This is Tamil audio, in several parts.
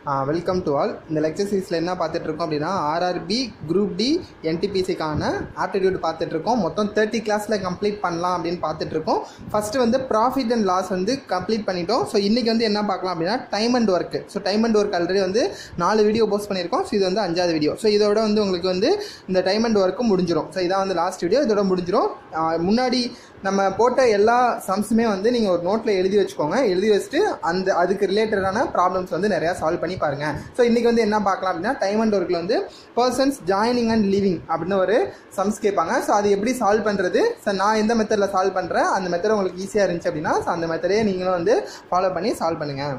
வெல்கம் டு ஆல் இந்த லெக்சர் சீரிஸில் என்ன பார்த்துட்டு இருக்கோம் அப்படின்னா ஆர்ஆர்பி குரூப் டி என்டிபிசிக்கான ஆப்டிடியூட் பார்த்துட்டு இருக்கோம் மொத்தம் தேர்ட்டி கிளாஸில் கம்ப்ளீட் பண்ணலாம் அப்படின்னு பார்த்துட்டு இருக்கோம் ஃபர்ஸ்ட் வந்து ப்ராஃபிட் அண்ட் லாஸ் வந்து கம்ப்ளீட் பண்ணிட்டோம் ஸோ இன்றைக்கி வந்து என்ன பார்க்கலாம் அப்படின்னா time and work so time and work already வந்து நாலு வீடியோ போஸ்ட் பண்ணியிருக்கோம் ஸோ இது வந்து அஞ்சாவது வீடியோ ஸோ இதோட வந்து உங்களுக்கு வந்து இந்த டைம் அண்ட் ஒர்க்கும் முடிஞ்சிடும் ஸோ இதான் வந்து லாஸ்ட் வீடியோ இதோட முடிஞ்சிடும் ஆஹ் முன்னாடி நம்ம போட்ட எல்லா சம்ஸுமே வந்து நீங்கள் ஒரு நோட்டில் எழுதி வச்சுக்கோங்க எழுதி வச்சுட்டு அந்த அதுக்கு ரிலேட்டடான ப்ராப்ளம்ஸ் வந்து நிறையா சால்வ் பண்ணி பாருங்கள் ஸோ இன்றைக்கி வந்து என்ன பார்க்கலாம் அப்படின்னா டைம் அண்ட் ஒர்க்கில் வந்து பர்சன்ஸ் ஜாயினிங் அண்ட் லீவிங் அப்படின்னு ஒரு சம்ஸ் கேட்பாங்க ஸோ அது எப்படி சால்வ் பண்ணுறது ஸோ நான் எந்த மெத்தடில் சால்வ் பண்ணுறேன் அந்த மெத்தட் உங்களுக்கு ஈஸியாக இருந்துச்சு அப்படின்னா ஸோ அந்த மெத்தடே நீங்களும் வந்து ஃபாலோ பண்ணி சால்வ் பண்ணுங்கள்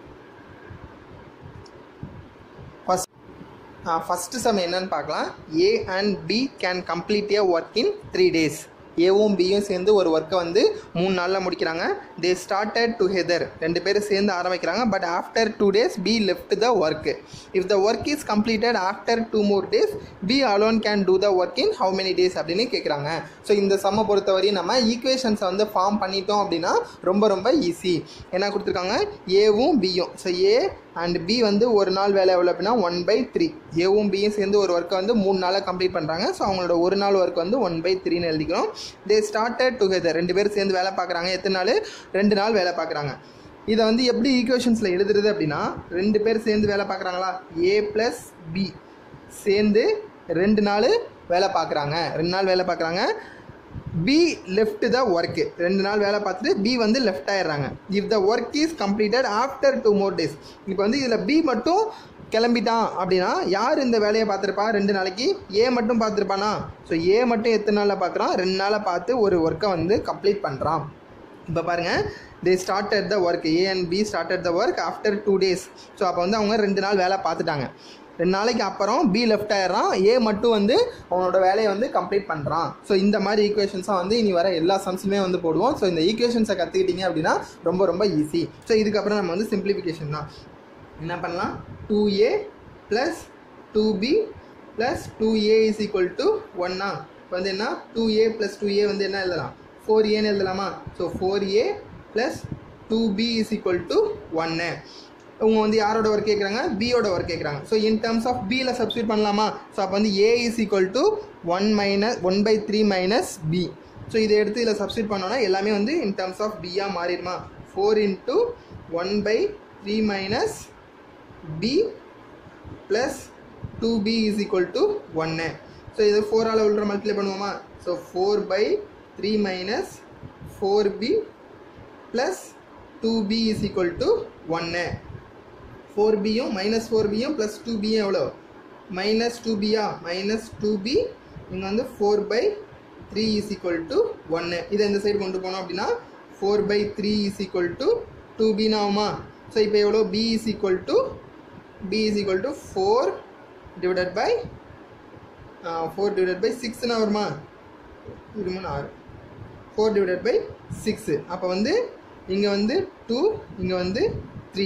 ஃபஸ்ட் ஃபஸ்ட்டு சம் என்னன்னு பார்க்கலாம் A and B can complete a work in three days ஏவும் பியும் சேர்ந்து ஒரு ஒர்க்கை வந்து மூணு நாளில் முடிக்கிறாங்க தே ஸ்டார்டட் டுகெதர் ரெண்டு பேரும் சேர்ந்து ஆரம்பிக்கிறாங்க but after two days B left the work if the work is completed after two more days B alone can do the work in how many days அப்படின்னு கேட்குறாங்க ஸோ இந்த சம்மை பொறுத்தவரையும் நம்ம ஈக்குவேஷன்ஸை வந்து ஃபார்ம் பண்ணிட்டோம் அப்படின்னா ரொம்ப ரொம்ப ஈஸி என்ன கொடுத்துருக்காங்க ஏவும் பியும் ஸோ ஏ அண்ட் பி வந்து ஒரு நாள் வேலை எவ்வளோ அப்படின்னா ஒன் பை த்ரீ ஏவும் பியும் சேர்ந்து ஒரு ஒர்க்கை வந்து மூணு நாளாக கம்ப்ளீட் பண்ணுறாங்க ஸோ அவங்களோட ஒரு நாள் ஒர்க் வந்து ஒன் பை த்ரீன்னு எழுதிக்கிறோம் தே ஸ்டார்டட் டுகெதர் ரெண்டு பேரும் சேர்ந்து வேலை பார்க்குறாங்க எத்தனை நாள் ரெண்டு நாள் வேலை பார்க்குறாங்க இதை வந்து எப்படி ஈக்குவேஷன்ஸில் எழுதுறது அப்படின்னா ரெண்டு பேர் சேர்ந்து வேலை பார்க்குறாங்களா ஏ ப்ளஸ் பி சேர்ந்து ரெண்டு நாள் வேலை பார்க்குறாங்க ரெண்டு நாள் வேலை பார்க்குறாங்க பி லெஃப்ட் த ஒர்க்கு ரெண்டு நாள் வேலை பார்த்துட்டு பி வந்து லெஃப்ட் ஆயிடுறாங்க if the work is completed after two more days இப்போ வந்து இதில் பி மட்டும் கிளம்பிட்டான் அப்படின்னா யார் இந்த வேலையை பார்த்துருப்பா ரெண்டு நாளைக்கு ஏ மட்டும் பார்த்துருப்பானா ஸோ ஏ மட்டும் எத்தனை நாளில் பார்க்குறான் ரெண்டு நாளில் பார்த்து ஒரு ஒர்க்கை வந்து கம்ப்ளீட் பண்ணுறான் இப்போ பாருங்கள் they started the work A and B started the work after two days so அப்போ வந்து அவங்க ரெண்டு நாள் வேலை பார்த்துட்டாங்க ரெண்டு நாளைக்கு அப்புறம் பி லெஃப்ட் ஆயிடுறான் ஏ மட்டும் வந்து அவனோட வேலையை வந்து கம்ப்ளீட் பண்ணுறான் ஸோ இந்த மாதிரி ஈக்குவேஷன்ஸாக வந்து இனி வர எல்லா சம்ஸுமே வந்து போடுவோம் ஸோ இந்த ஈக்குவேஷன்ஸை கற்றுக்கிட்டீங்க அப்படின்னா ரொம்ப ரொம்ப ஈஸி ஸோ இதுக்கப்புறம் நம்ம வந்து சிம்பிளிஃபிகேஷன் தான் என்ன பண்ணலாம் two A plus two B plus two A is equal to ஒன்னா இப்போ வந்து என்ன two A plus two A வந்து என்ன எழுதலாம் ஃபோர் ஏன்னு எழுதலாமா so four A plus two B is equal to ஒன்னு இவங்க வந்து யாரோட ஒர்க் கேட்குறாங்க பியோட ஒர்க் கேட்குறாங்க ஸோ இன் டர்ம்ஸ் ஆஃப் பியில் சப்ஸ்டியூட் பண்ணலாமா ஸோ அப்போ வந்து A is equal to one minus one by three minus B so இதை எடுத்து இதில் சப்ஸ்டியூட் பண்ணோன்னா எல்லாமே வந்து இன் டர்ம்ஸ் ஆஃப் பியாக மாறிடுமா four into one by three minus B plus two B is equal to ஒன்று ஸோ இது ஃபோரால் உள்ள மல்டிப்ளை பண்ணுவோமா so four by three minus four B plus two B is equal to ஒன்று ஃபோர் பியும் மைனஸ் ஃபோர் பியும் ப்ளஸ் டூ பியும் எவ்வளோ மைனஸ் டூ பியா மைனஸ் டூ பி இங்கே வந்து four by three is equal to ஒன்று இதை இந்த சைடு கொண்டு போனோம் அப்படின்னா four by three is equal to two பின்னு ஆகுமா ஸோ இப்போ எவ்வளோ B is equal to B is equal to four divided by four divided by சிக்ஸ்னா வருமா இது மூணு ஆறு ஃபோர் டிவைடட் பை சிக்ஸு அப்போ வந்து இங்கே வந்து டூ இங்கே வந்து த்ரீ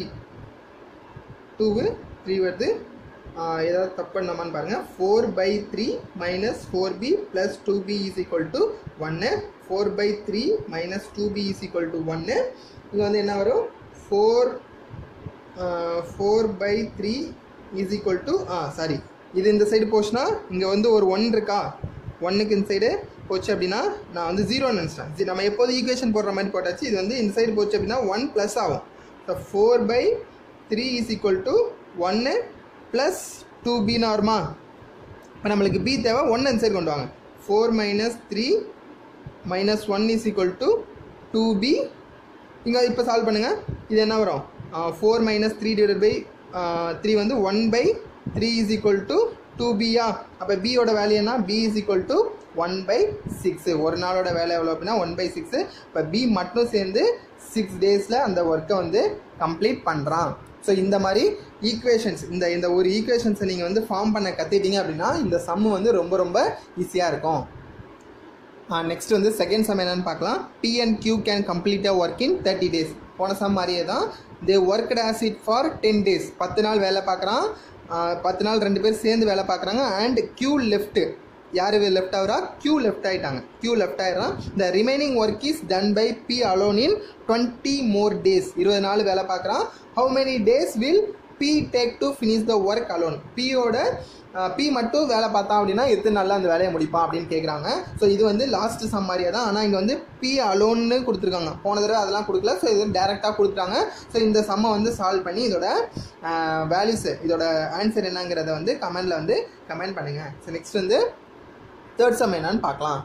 டூவு த்ரீ வருது ஏதாவது தப்பு பண்ணாமான்னு பாருங்கள் four by three minus four B plus two B is equal to ஒன்று four by three minus two B is equal to ஒன்று இங்கே வந்து என்ன வரும் four four by three is equal to ஆ சாரி இது இந்த சைடு போச்சுன்னா இங்கே வந்து ஒரு ஒன் இருக்கா ஒன்றுக்கு இந்த சைடு போச்சு அப்படின்னா நான் வந்து ஜீரோ நினச்சிட்டேன் நம்ம எப்போது ஈக்குவேஷன் போடுற மாதிரி போட்டாச்சு இது வந்து இந்த சைடு போச்சு அப்படின்னா ஒன் ப்ளஸ் ஆகும் so four by three is equal to ஒன்று ப்ளஸ் டூ பின்னு வருமா இப்போ நம்மளுக்கு பி தேவை ஒன்று இந்த சைடு கொண்டு வாங்க four minus three minus one is equal to two B இங்கே இப்போ சால்வ் பண்ணுங்கள் இது என்ன வரும் four minus three divide by three வந்து one by three is equal to two பியா அப்போ பியோட வேல்யூ என்ன b is equal to one by six ஒரு நாளோட வேலை எவ்வளோ அப்படின்னா ஒன் பை சிக்ஸு இப்போ பி மட்டும் சேர்ந்து சிக்ஸ் டேஸில் அந்த ஒர்க்கை வந்து கம்ப்ளீட் பண்ணுறான் ஸோ இந்த மாதிரி ஈக்குவேஷன்ஸ் இந்த இந்த ஒரு ஈக்குவேஷன்ஸை நீங்கள் வந்து ஃபார்ம் பண்ண கற்றுட்டீங்க அப்படின்னா இந்த சம்மு வந்து ரொம்ப ரொம்ப ஈஸியாக இருக்கும் நெக்ஸ்ட் வந்து செகண்ட் சம் என்னன்னு பார்க்கலாம் b and q can complete a work in thirty days போன சம் மாதிரியே தான் they work as it for ten days பத்து நாள் வேலை பார்க்குறான் பத்து நாள் ரெண்டு பேர் சேர்ந்து வேலை பார்க்குறாங்க அண்ட் கியூ லெஃப்ட் யார் லெஃப்ட் ஆகுறா கியூ லெஃப்ட் ஆகிட்டாங்க கியூ லெஃப்ட் ஆயிடுறான் the remaining work is done by b alone in twenty more days இருபது நாள் வேலை பார்க்குறான் how many days will b take to finish the work alone பியோட பி மட்டும் வேலை பார்த்தான் அப்படின்னா எத்தனை நாளில் அந்த வேலையை முடிப்பான் அப்படின்னு கேட்குறாங்க ஸோ இது வந்து லாஸ்ட் சம் மாதிரியே தான் ஆனால் இங்கே வந்து பி அலோன்னு கொடுத்துருக்காங்க போன தடவை அதெல்லாம் கொடுக்கல ஸோ இது டேரெக்டாக கொடுத்துட்டாங்க ஸோ இந்த சம்மை வந்து சால்வ் பண்ணி இதோட வேல்யூஸ் இதோட ஆன்சர் என்னங்கிறத வந்து கமெண்டில் வந்து கமெண்ட் பண்ணுங்கள் ஸோ நெக்ஸ்ட் வந்து தேர்ட் சம் என்னன்னு பார்க்கலாம்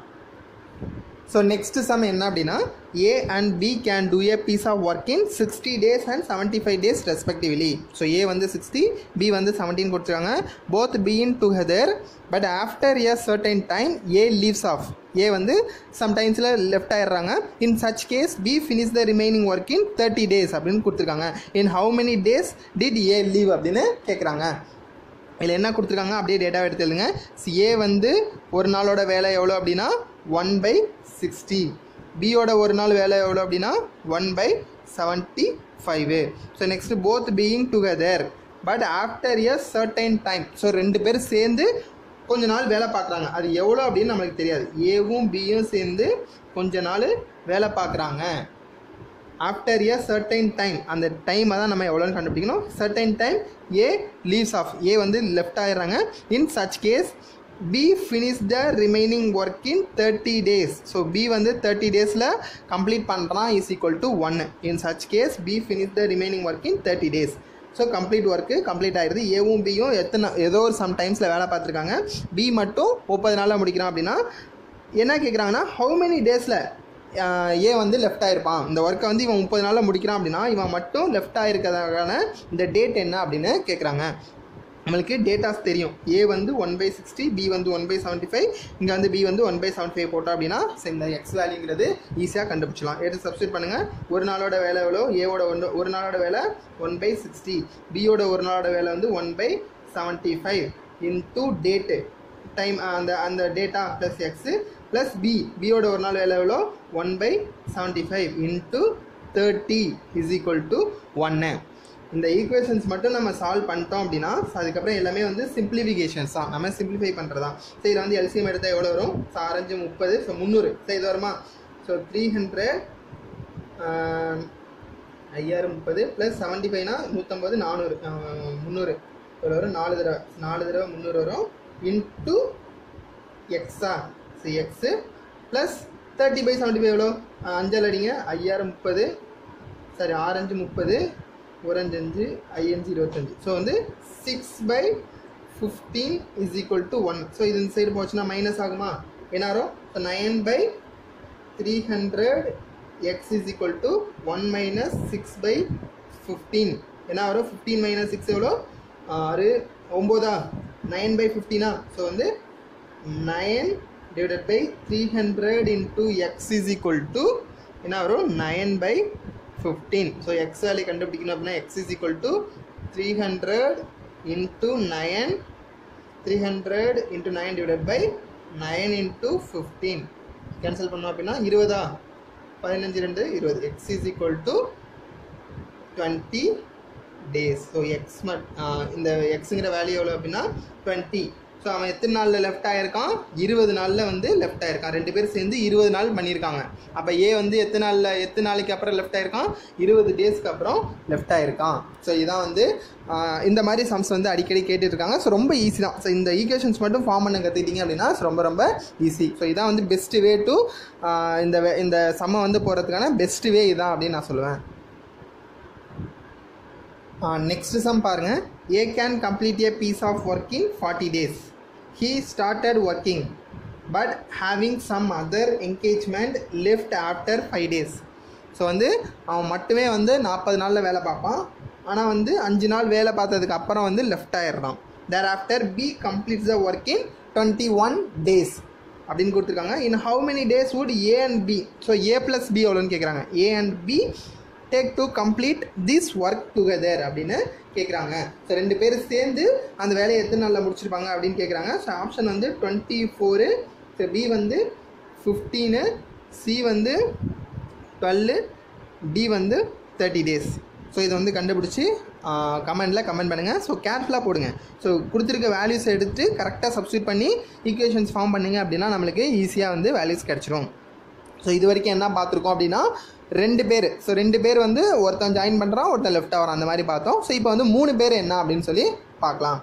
ஸோ நெக்ஸ்ட் சம் என்ன அப்படின்னா a and B can do a piece of work in sixty days and seventy five days respectively so a வந்து சிக்ஸ்டி பி வந்து செவன்டீன் கொடுத்துருக்காங்க both b in together but after a certain time a leaves of a வந்து சம்டைம்ஸில் லெஃப்ட் ஆயிடுறாங்க in such case b finish the remaining work in thirty days அப்படின்னு கொடுத்துருக்காங்க in how many days did a leave அப்படின்னு கேட்குறாங்க இதில் என்ன கொடுத்துருக்காங்க அப்படியே டேட்டா எடுத்து எழுதுங்க ஏ வந்து ஒரு நாளோட வேலை எவ்வளோ அப்படின்னா ஒன் பை சிக்ஸ்டி பியோட ஒரு நாள் வேலை எவ்வளோ அப்படின்னா one by seventy five so next both being together but after a certain time so ரெண்டு பேர் சேர்ந்து கொஞ்ச நாள் வேலை பார்க்குறாங்க அது எவ்வளோ அப்படின்னு நம்மளுக்கு தெரியாது ஏவும் பியும் சேர்ந்து கொஞ்ச நாள் வேலை பார்க்குறாங்க ஆஃப்டர் எ சர்டைன் டைம் அந்த டைமை தான் நம்ம எவ்வளோன்னு கண்டுபிடிக்கணும் certain time a leaves of a வந்து லெஃப்ட் ஆயிடுறாங்க in such case b finish the remaining work in thirty days so b வந்து தேர்ட்டி டேஸில் கம்ப்ளீட் பண்ணுறான் இஸ் ஈக்குவல் டு ஒன்று in such case b finish the remaining work in thirty days so complete work complete ஆயிடுது ஏவும் பியும் எத்தனை ஏதோ ஒரு சம் டைம்ஸில் வேலை பார்த்துருக்காங்க பி மட்டும் முப்பது நாளில் முடிக்கிறான் அப்படின்னா என்ன கேட்குறாங்கன்னா ஹவு மெனி டேஸில் ஏ வந்து லெஃப்ட் ஆயிருப்பான் இந்த ஒர்க்கை வந்து இவன் முப்பது நாளில் முடிக்கிறான் அப்படின்னா இவன் மட்டும் லெஃப்ட் ஆயிருக்கிறதுக்கான இந்த டேட் என்ன அப்படின்னு கேட்குறாங்க நம்மளுக்கு டேட்டாஸ் தெரியும் ஏ வந்து ஒன் பை சிக்ஸ்டி பி வந்து ஒன் பை செவன்ட்டி ஃபைவ் இங்கே வந்து பி வந்து ஒன் பை செவன்ட்டி ஃபைவ் போட்டோம் அப்படின்னா so இந்த எக்ஸ் வேல்யூங்கிறது ஈஸியாக கண்டுபிடிச்சலாம் எடுத்து சப்ஸ்டியூட் பண்ணுங்கள் ஒரு நாளோட வேலை எவ்வளோ ஏவோட ஒன்று ஒரு நாளோட வேலை ஒன் பை சிக்ஸ்டி பியோட ஒரு நாளோட வேலை வந்து one by seventy five into டேட்டு டைம் அந்த அந்த data plus x plus b பியோட ஒரு நாள் வேலை எவ்வளோ one by seventy five into thirty is equal to ஒன்று இந்த ஈக்குவேஷன்ஸ் மட்டும் நம்ம சால்வ் பண்ணிட்டோம் அப்படின்னா so அதுக்கப்புறம் எல்லாமே வந்து சிம்பிளிஃபிகேஷன்ஸ் தான் நம்ம சிம்பிளிஃபை பண்ணுறது தான் ஸோ இதில் வந்து எல்சிஎம் எடுத்தால் எவ்வளோ வரும் ஸோ ஆரஞ்சு முப்பது ஸோ முந்நூறு ஸோ இது வருமா ஸோ த்ரீ ஹண்ட்ரட் ஐயாயிரம் முப்பது ப்ளஸ் செவன்ட்டி ஃபைவ்னா நூற்றம்பது நானூறு முந்நூறு இவ்வளோ வரும் நாலு தடவை நாலு தடவை முந்நூறு வரும் இன்ட்டு எக்ஸா so x plus thirty by seventy five எவ்வளோ அஹ் அஞ்சால் அடிங்க ஐயாயிரம் முப்பது சாரி ஆரஞ்சு முப்பது ஓரஞ்சு அஞ்சு ஐயஞ்சு இருபத்தஞ்சு ஸோ வந்து six by fifteen is equal to one so இது இந்த சைடு போச்சுன்னா மைனஸ் ஆகுமா என்ன வரும் so nine by three hundred x is equal to one minus six by fifteen என்ன வரும் ஃபிஃப்டீன் மைனஸ் சிக்ஸ் எவ்வளோ ஆறு ஒம்போதா நைன் பை ஃபிஃப்டீனா ஸோ வந்து nine divided by three hundred into x is equal to என்ன வரும் nine by fifteen so x value கண்டுபிடிக்கணும் அப்படின்னா x is equal to three hundred into nine three hundred into nine divided by nine into fifteen cancel பண்ணோம் அப்படின்னா இருபதா பதினஞ்சு ரெண்டு இருபது x is equal to twenty days so x மட் இந்த எக்ஸுங்கிற வேல்யூ எவ்வளோ அப்படின்னா டுவெண்ட்டி ஸோ அவன் எத்தனை நாளில் லெஃப்ட் ஆயிருக்கான் இருபது நாளில் வந்து லெஃப்ட் ஆயிருக்கான் ரெண்டு பேரும் சேர்ந்து இருபது நாள் பண்ணியிருக்காங்க அப்போ ஏ வந்து எத்தனை நாளில் எத்தனை நாளைக்கு அப்புறம் லெஃப்ட் ஆயிருக்கான் இருபது டேஸ்க்கு அப்புறம் லெஃப்ட் ஆயிருக்கான் ஸோ இதான் வந்து ஆஹ், இந்த மாதிரி சம்ஸ் வந்து அடிக்கடி கேட்டுட்டு இருக்காங்க ஸோ ரொம்ப ஈஸி தான் ஸோ இந்த ஈக்குவேஷன்ஸ் மட்டும் ஃபார்ம் பண்ண கற்றுக்கிட்டீங்க அப்படின்னா so ரொம்ப ரொம்ப ஈஸி ஸோ இதான் வந்து பெஸ்ட் வே டு இந்த வே- இந்த சம்மை வந்து போகிறதுக்கான பெஸ்ட் வே இதான் அப்படின்னு நான் சொல்லுவேன் நெக்ஸ்ட் சம் பாருங்க a can complete a piece of work in forty days he started working but having some other engagement left after five days so வந்து அவன் மட்டுமே வந்து நாற்பது நாளில் வேலை பார்ப்பான் ஆனால் வந்து அஞ்சு நாள் வேலை பார்த்ததுக்கு அப்புறம் வந்து லெஃப்ட் ஆயிடுறான் thereafter b completes the work in twenty one days அப்படின்னு கொடுத்துருக்காங்க in how many days would a and b so a plus b எவ்வளோன்னு கேட்குறாங்க a and b take to complete this work together அப்படின்னு கேட்குறாங்க ஸோ ரெண்டு பேர் சேர்ந்து அந்த வேலையை எத்தனை நாளில் முடிச்சிருப்பாங்க அப்படின்னு கேட்குறாங்க ஸோ ஆப்ஷன் வந்து டுவெண்ட்டி ஃபோரு ஸோ பி வந்து ஃபிஃப்டீனு சி வந்து டுவெல்லு டி வந்து தேர்ட்டி டேஸ் ஸோ இதை வந்து கண்டுபிடிச்சி கமெண்டில் கமெண்ட் பண்ணுங்கள் ஸோ கேர்ஃபுல்லாக போடுங்க ஸோ கொடுத்துருக்க வேல்யூஸ் எடுத்து கரெக்டாக சப்ஸ்டியூட் பண்ணி ஈக்குவேஷன்ஸ் ஃபார்ம் பண்ணீங்க அப்படின்னா நம்மளுக்கு ஈஸியாக வந்து வேல்யூஸ் கிடச்சிரும் ஸோ இது வரைக்கும் என்ன பார்த்துருக்கோம் அப்படின்னா ரெண்டு பேர் ஸோ ரெண்டு பேர் வந்து ஒருத்தன் ஜாயின் பண்ணுறான் ஒருத்தன் லெஃப்ட் வரான் அந்த மாதிரி பார்த்தோம் ஸோ இப்போ வந்து மூணு பேர் என்ன அப்படின்னு சொல்லி பார்க்கலாம்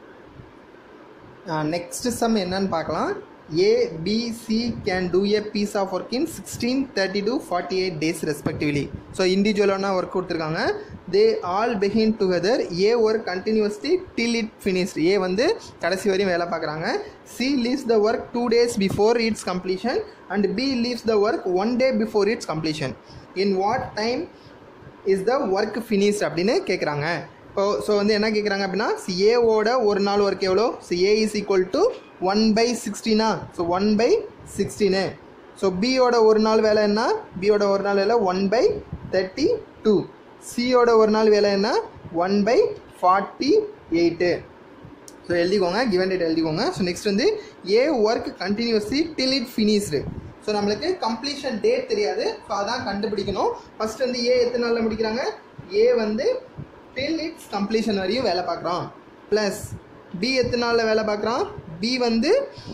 நெக்ஸ்ட் சம் என்னன்னு பார்க்கலாம் a b c can do a piece of work in sixteen thirty to forty eight days respectively so இண்டிவிஜுவலான ஒர்க் கொடுத்துருக்காங்க they all begin together a work continuously till it finished a வந்து கடைசி வரையும் வேலை பார்க்குறாங்க c leaves the work two days before its completion and b leaves the work one day before its completion in what time is the work finished அப்படின்னு கேட்குறாங்க இப்போ ஸோ வந்து என்ன கேட்குறாங்க அப்படின்னா ஏவோட ஒரு நாள் ஒர்க் எவ்வளோ so a is equal to one by சிக்ஸ்டீனா so one by sixteen so பியோட ஒரு நாள் வேலை என்ன பியோட ஒரு நாள் வேலை ஒன் பை தேர்ட்டி டூ சியோட ஒரு நாள் வேலை என்ன one by forty eight so எழுதிக்கோங்க கிவன் டேட் எழுதிக்கோங்க ஸோ நெக்ஸ்ட் வந்து a work continuously till it finished so நம்மளுக்கு கம்ப்ளீஷன் டேட் தெரியாது ஸோ அதான் கண்டுபிடிக்கணும் ஃபர்ஸ்ட் வந்து ஏ எத்தனை நாளில் முடிக்கிறாங்க ஏ வந்து டில் இட்ஸ் கம்ப்ளீஷன் வரையும் வேலை பார்க்குறோம் ப்ளஸ் பி எத்தனை நாளில் வேலை பார்க்குறான் பி வந்து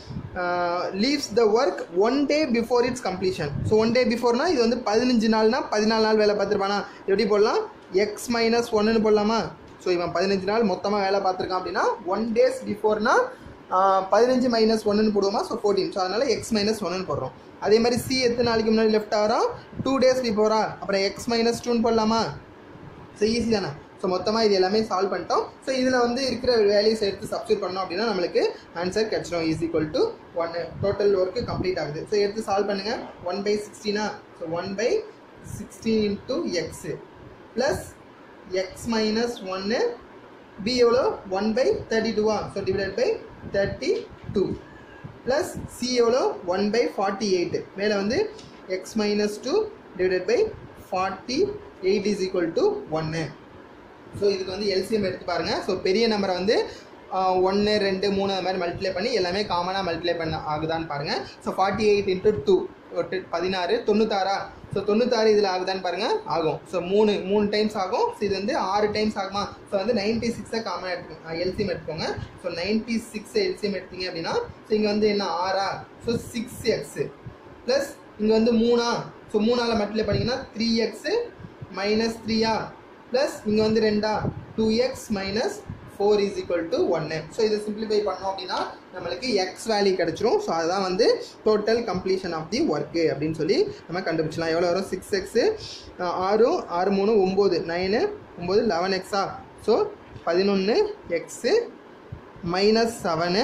leaves the work one day before its completion so one day பிஃபோர்னா இது வந்து பதினஞ்சு நாள்னா பதினாலு நாள் வேலை பார்த்துருப்பானா எப்படி போடலாம் எக்ஸ் மைனஸ் ஒன்றுன்னு போடலாமா ஸோ இவன் பதினஞ்சு நாள் மொத்தமாக வேலை பார்த்துருக்கான் அப்படின்னா ஒன் டேஸ் பிஃபோர்னா பதினஞ்சு மைனஸ் ஒன்றுன்னு போடுவோமா ஸோ ஃபோர்டீன் ஸோ அதனால் எக்ஸ் மைனஸ் ஒன்றுன்னு போடுறோம் அதே மாதிரி சி எத்தனை நாளைக்கு முன்னாடி லெஃப்ட் ஆகிறோம் டூ டேஸ் பிஃபோரா அப்புறம் எக்ஸ் மைனஸ் டூன்னு போடலாமா ஸோ ஈஸி தானே ஸோ மொத்தமாக இது எல்லாமே சால்வ் பண்ணிட்டோம் ஸோ இதில் வந்து இருக்கிற வேல்யூஸ் எடுத்து சப்ஸ்டியூட் பண்ணோம் அப்படின்னா நம்மளுக்கு ஆன்சர் கிடச்சிடும் is equal to one total work complete ஆகுது ஸோ எடுத்து சால்வ் பண்ணுங்கள் ஒன் பை சிக்ஸ்டீனா so one by sixteen into x plus x minus ஒன்று பி எவ்வளோ ஒன் பை தேர்ட்டி டூவா so divided by thirty two plus c எவ்வளோ ஒன் பை ஃபார்ட்டி எயிட்டு மேலே வந்து x minus two divided by forty eight is equal to ஒன்று ஸோ இதுக்கு வந்து எல்சிஎம் எடுத்து பாருங்கள் ஸோ பெரிய நம்பரை வந்து ஒன்று ரெண்டு மூணு அந்த மாதிரி மல்டிப்ளை பண்ணி எல்லாமே காமனாக மல்டிப்ளை பண்ண ஆகுதான்னு பாருங்கள் so forty eight into two பதினாறு தொண்ணூத்தாறா ஸோ தொண்ணூத்தாறு இதில் ஆகுதான்னு பாருங்கள் ஆகும் ஸோ மூணு மூணு டைம்ஸ் ஆகும் ஸோ இது வந்து ஆறு டைம்ஸ் ஆகுமா ஸோ வந்து நைன்ட்டி சிக்ஸை காமனாக எடுத்துக்கோங்க எல்சிஎம் எடுத்துக்கோங்க ஸோ நைன்ட்டி சிக்ஸ் எல்சிஎம் எடுத்தீங்க அப்படின்னா ஸோ இங்கே வந்து என்ன ஆறா ஸோ சிக்ஸ் எக்ஸு ப்ளஸ் இங்கே வந்து மூணா ஸோ மூணால் மல்டிப்ளை பண்ணிங்கன்னா த்ரீ எக்ஸு மைனஸ் த்ரீயா ப்ளஸ் இங்கே வந்து ரெண்டா two x minus four is equal to ஒன்று ஸோ இதை சிம்பிளிஃபை பண்ணோம் அப்படின்னா நம்மளுக்கு எக்ஸ் வேல்யூ கிடச்சிரும் ஸோ அதுதான் வந்து total completion of the work அப்படின்னு சொல்லி நம்ம கண்டுபிடிச்சலாம் எவ்வளோ வரும் சிக்ஸ் எக்ஸு ஆறு ஆறு மூணு ஒம்பது நைனு ஒம்பது லெவன் எக்ஸா ஸோ பதினொன்று x minus seven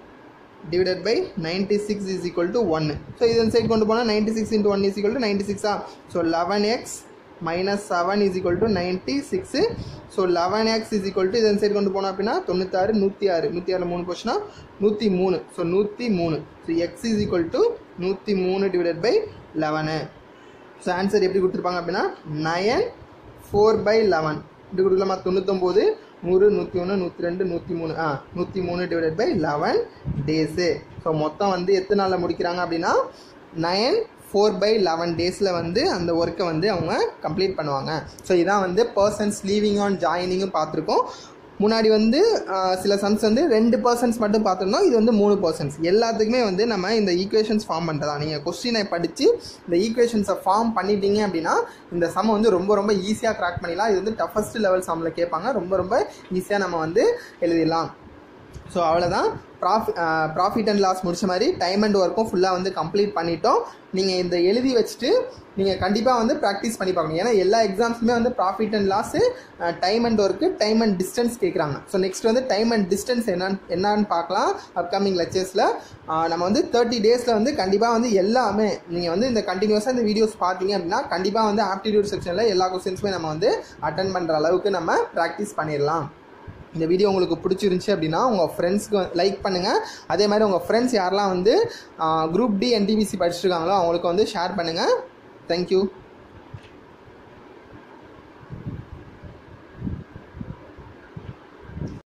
divided by ninety six is equal to ஒன்று ஸோ இதன் சைட் கொண்டு போனால் ninety six into one is equal to ninety சிக்ஸா so eleven x minus seven is equal to ninety six so eleven x is equal to இதன் சைடு கொண்டு போனோம் அப்படின்னா தொண்ணூத்தாறு நூற்றி ஆறு நூற்றி ஆறில் மூணு போச்சுன்னா நூற்றி மூணு ஸோ நூற்றி மூணு so x is equal to நூற்றி மூணு divided by eleven so answer எப்படி கொடுத்துருப்பாங்க அப்படின்னா நயன் ஃபோர் பை லெவன் இப்படி கொடுக்கலாமா தொண்ணூத்தொம்போது நூறு நூற்றி ஒன்று நூற்றி ரெண்டு நூற்றி மூணு ஆ நூற்றி மூணு divided by eleven days so மொத்தம் வந்து எத்தனை நாளில் முடிக்கிறாங்க அப்படின்னா நயன் ஃபோர் பை லெவன் டேஸில் வந்து அந்த ஒர்க்கை வந்து அவங்க கம்ப்ளீட் பண்ணுவாங்க ஸோ இதான் வந்து பர்சன்ஸ் லீவிங் ஆன் ஜாயினிங்கும் பார்த்துருக்கோம் முன்னாடி வந்து சில சம்ஸ் வந்து ரெண்டு பர்சன்ஸ் மட்டும் பார்த்துருந்தோம் இது வந்து மூணு பர்சன்ஸ் எல்லாத்துக்குமே வந்து நம்ம இந்த ஈக்குவேஷன்ஸ் ஃபார்ம் பண்ணுறதா நீங்கள் கொஸ்டினை படித்து இந்த ஈக்குவேஷன்ஸை ஃபார்ம் பண்ணிட்டீங்க அப்படின்னா இந்த சம் வந்து ரொம்ப ரொம்ப ஈஸியாக க்ராக் பண்ணிடலாம் இது வந்து டஃபஸ்ட் லெவல் சம்மில் கேட்பாங்க ரொம்ப ரொம்ப ஈஸியாக நம்ம வந்து எழுதிடலாம் ஸோ அவ்வளோதான் ப்ராஃபி ப்ராஃபிட் அண்ட் லாஸ் முடிச்ச மாதிரி டைம் அண்ட் ஒர்க்கும் ஃபுல்லாக வந்து கம்ப்ளீட் பண்ணிட்டோம் நீங்கள் இந்த எழுதி வச்சுட்டு நீங்கள் கண்டிப்பாக வந்து ப்ராக்டிஸ் பண்ணி பார்க்கணும் ஏன்னா எல்லா எக்ஸாம்ஸுமே வந்து profit and loss time and work time and distance கேட்குறாங்க ஸோ நெக்ஸ்ட் வந்து டைம் அண்ட் டிஸ்டன்ஸ் என்னன்னு என்னன்னு பார்க்கலாம் அப்கமிங் லெக்சர்ஸில் நம்ம வந்து தேர்ட்டி டேஸில் வந்து கண்டிப்பாக வந்து எல்லாமே நீங்கள் வந்து இந்த கண்டினியூஸாக இந்த வீடியோஸ் பார்த்தீங்க அப்படின்னா கண்டிப்பாக வந்து ஆப்டிடியூட் செக்ஷனில் எல்லா கொஸ்டின்ஸுமே நம்ம வந்து அட்டன் பண்ணுற அளவுக்கு நம்ம ப்ராக்டிஸ் பண்ணிடலாம் இந்த வீடியோ உங்களுக்கு பிடிச்சிருந்துச்சி அப்படின்னா உங்கள் ஃப்ரெண்ட்ஸ்க்கு லைக் பண்ணுங்கள் அதே மாதிரி உங்கள் ஃப்ரெண்ட்ஸ் யாரெல்லாம் வந்து குரூப் டி என்டிபிசி படிச்சிருக்காங்களோ அவங்களுக்கு வந்து ஷேர் பண்ணுங்கள் தேங்க்யூ